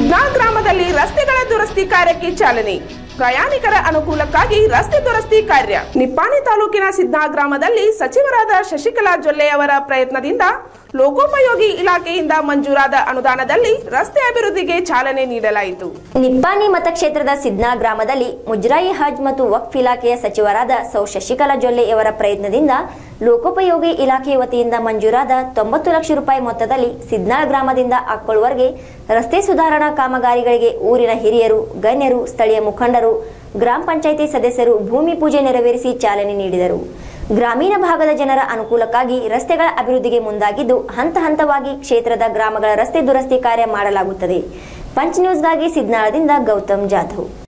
ಸಿದ್ನಾಳ್ ಗ್ರಾಮದಲ್ಲಿ ರಸ್ತೆಗಳ ದುರಸ್ತಿ ಕಾರ್ಯಕ್ಕೆ ಚಾಲನೆ ಪ್ರಯಾಣಿಕರ ಅನುಕೂಲಕ್ಕಾಗಿ ರಸ್ತೆ ದುರಸ್ತಿ ಕಾರ್ಯ ನಿಪ್ಪಾಣಿ ತಾಲೂಕಿನ ಸಿದ್ನಾಳ್ ಗ್ರಾಮದಲ್ಲಿ ಸಚಿವರಾದ ಶಶಿಕಲಾ ಜೊಲ್ಲೆ ಅವರ ಪ್ರಯತ್ನದಿಂದ ಲೋಕೋಪಯೋಗಿ ಇಲಾಖೆಯಿಂದ ಮಂಜೂರಾದ ಅನುದಾನದಲ್ಲಿ ರಸ್ತೆ ಅಭಿವೃದ್ಧಿಗೆ ಚಾಲನೆ ನೀಡಲಾಯಿತು ನಿಪ್ಪಾಣಿ ಮತಕ್ಷೇತ್ರದ ಸಿದ್ನಾ ಗ್ರಾಮದಲ್ಲಿ ಮುಜರಾಯಿ ಹಜ್ ಮತ್ತು ವಕ್ಫ್ ಇಲಾಖೆಯ ಸಚಿವರಾದ ಸೌ ಶಶಿಕಲಾ ಜೊಲ್ಲೆ ಅವರ ಪ್ರಯತ್ನದಿಂದ ಲೋಕೋಪಯೋಗಿ ಇಲಾಖೆ ವತಿಯಿಂದ ಮಂಜೂರಾದ ತೊಂಬತ್ತು ಲಕ್ಷ ರೂಪಾಯಿ ಮೊತ್ತದಲ್ಲಿ ಸಿದ್ನಾಳ್ ಗ್ರಾಮದಿಂದ ಅಕ್ಕೊಳ್ವರೆಗೆ ರಸ್ತೆ ಸುಧಾರಣಾ ಕಾಮಗಾರಿಗಳಿಗೆ ಊರಿನ ಹಿರಿಯರು ಗಣ್ಯರು ಸ್ಥಳೀಯ ಮುಖಂಡರು ಗ್ರಾಮ ಪಂಚಾಯಿತಿ ಸದಸ್ಯರು ಭೂಮಿ ಪೂಜೆ ನೆರವೇರಿಸಿ ಚಾಲನೆ ನೀಡಿದರು ಗ್ರಾಮೀಣ ಭಾಗದ ಜನರ ಅನುಕೂಲಕ್ಕಾಗಿ ರಸ್ತೆಗಳ ಅಭಿವೃದ್ಧಿಗೆ ಮುಂದಾಗಿದ್ದು ಹಂತ ಹಂತವಾಗಿ ಕ್ಷೇತ್ರದ ಗ್ರಾಮಗಳ ರಸ್ತೆ ದುರಸ್ತಿ ಕಾರ್ಯ ಮಾಡಲಾಗುತ್ತದೆ ಪಂಚ್ ನ್ಯೂಸ್ಗಾಗಿ ಸಿದ್ನಾಳದಿಂದ ಗೌತಮ್ ಜಾಧವ್